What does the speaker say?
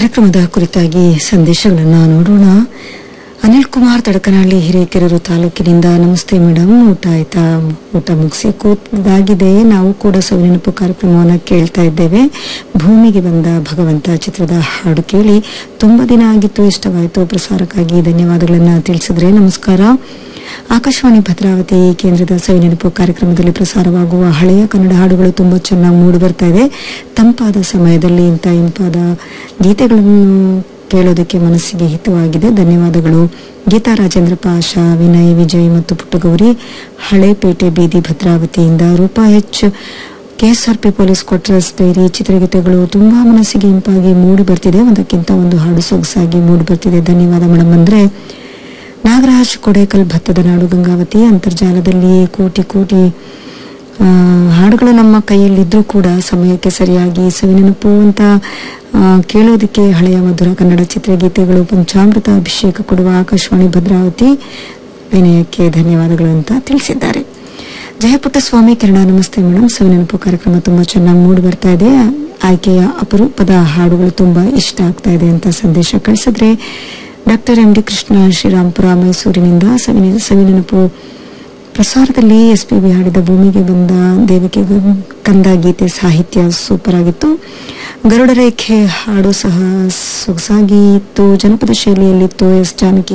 ಕಾರ್ಯಕ್ರಮದ ಕುರಿತಾಗಿ ಸಂದೇಶಗಳನ್ನು ನೋಡೋಣ ಅನಿಲ್ ಕುಮಾರ್ ತಡಕನಹಳ್ಳಿ ಹಿರೇಕೆರೂರು ತಾಲೂಕಿನಿಂದ ನಮಸ್ತೆ ಮೇಡಮ್ ಊಟ ಆಯ್ತಾ ಊಟ ಮುಗಿಸಿ ಕೂತಾಗಿದೆ ನಾವು ಕೂಡ ಸವಿನೆನಪು ಕಾರ್ಯಕ್ರಮವನ್ನು ಕೇಳ್ತಾ ಇದ್ದೇವೆ ಭೂಮಿಗೆ ಬಂದ ಭಗವಂತ ಚಿತ್ರದ ಹಾಡು ಕೇಳಿ ತುಂಬಾ ದಿನ ಆಗಿತ್ತು ಇಷ್ಟವಾಯಿತು ಪ್ರಸಾರಕ್ಕಾಗಿ ಧನ್ಯವಾದಗಳನ್ನ ತಿಳಿಸಿದ್ರೆ ನಮಸ್ಕಾರ ಆಕಾಶವಾಣಿ ಭದ್ರಾವತಿ ಕೇಂದ್ರದ ಸವಿನೆನಪು ಕಾರ್ಯಕ್ರಮದಲ್ಲಿ ಪ್ರಸಾರವಾಗುವ ಹಳೆಯ ಕನ್ನಡ ಹಾಡುಗಳು ತುಂಬಾ ಚೆನ್ನಾಗಿ ಮೂಡಿ ಬರ್ತಾ ಇದೆ ತಂಪಾದ ಸಮಯದಲ್ಲಿ ಇಂಥ ಇಂಪಾದ ಗೀತೆಗಳನ್ನು ಕೇಳೋದಕ್ಕೆ ಮನಸ್ಸಿಗೆ ಹಿತವಾಗಿದೆ ಧನ್ಯವಾದಗಳು ಗೀತಾ ರಾಜೇಂದ್ರ ಪಾಷಾ ವಿನಯ್ ವಿಜಯ್ ಮತ್ತು ಪುಟ್ಟಗೌರಿ ಹಳೇಪೇಟೆ ಬೀದಿ ಭದ್ರಾವತಿಯಿಂದ Roopa H KSRP police quarters ಡೈರಿ ಚಿತ್ರಗೀತೆಗಳು ತುಂಬಾ ಮನಸ್ಸಿಗೆ ಇಂಪಾಗಿ ಮೂಡಿ ಬರ್ತಿದೆ ಒಂದಕ್ಕಿಂತ ಒಂದು ಹಾಡು ಸೊಗಸಾಗಿ ಮೂಡಿ ಬರ್ತಿದೆ ಧನ್ಯವಾದ ಮೇಡಮ್ ಅಂದ್ರೆ ನಾಗರಾಜ್ ಕೊಡೇಕಲ್ ಭತ್ತದ ನಾಡು ಗಂಗಾವತಿ ಅಂತರ್ಜಾಲದಲ್ಲಿ ಕೋಟಿ ಕೋಟಿ ಆ, ಹಾಡುಗಳು ನಮ್ಮ ಕೈಯಲ್ಲಿದ್ರೂ ಕೂಡ ಸಮಯಕ್ಕೆ ಸರಿಯಾಗಿ ಸವಿನೆನಪು ಅಂತ ಆ, ಕೇಳೋದಕ್ಕೆ ಹಳೆಯ ಮಧುರ ಕನ್ನಡ ಚಿತ್ರಗೀತೆಗಳು ಪಂಚಾಮೃತ ಅಭಿಷೇಕ ಕೊಡುವ ಆಕಾಶವಾಣಿ ಭದ್ರಾವತಿ ವಿನಯಕ್ಕೆ ಧನ್ಯವಾದಗಳು ಅಂತ ತಿಳಿಸಿದ್ದಾರೆ ಜಯಪುಟ್ಟಸ್ವಾಮಿ ಕಿರಣ ನಮಸ್ತೆ ಮೇಡಮ್ ಸವಿನೆನಪು ಕಾರ್ಯಕ್ರಮ ತುಂಬಾ ಚೆನ್ನಾಗಿ ಮೂಡಿ ಬರ್ತಾ ಇದೆ ಆಯ್ಕೆಯ ಅಪರೂಪದ ಹಾಡುಗಳು ತುಂಬಾ ಇಷ್ಟ ಆಗ್ತಾ ಇದೆ ಅಂತ ಸಂದೇಶ ಕಳಿಸಿದ್ರೆ doctor M D Krishna Srirampura ಮೈಸೂರಿನಿಂದ ಸವಿನೆ ಸವಿನೆನಪು ಪ್ರಸಾರದಲ್ಲಿ ಎಸ್ ಪಿ ಬಿ ಹಾಡಿದ ಭೂಮಿಗೆ ಬಂದ ದೇವಕ್ಕೆ ಕಂದ ಗೀತೆ ಸಾಹಿತ್ಯ ಸೂಪರ್ ಆಗಿತ್ತು ಗರುಡ ರೇಖೆ ಹಾಡು ಸಹ ಸೊಗಸಾಗಿ ಇತ್ತು ಜನಪದ ಶೈಲಿಯಲ್ಲಿತ್ತು ಎಸ್ ಜಾನಕಿ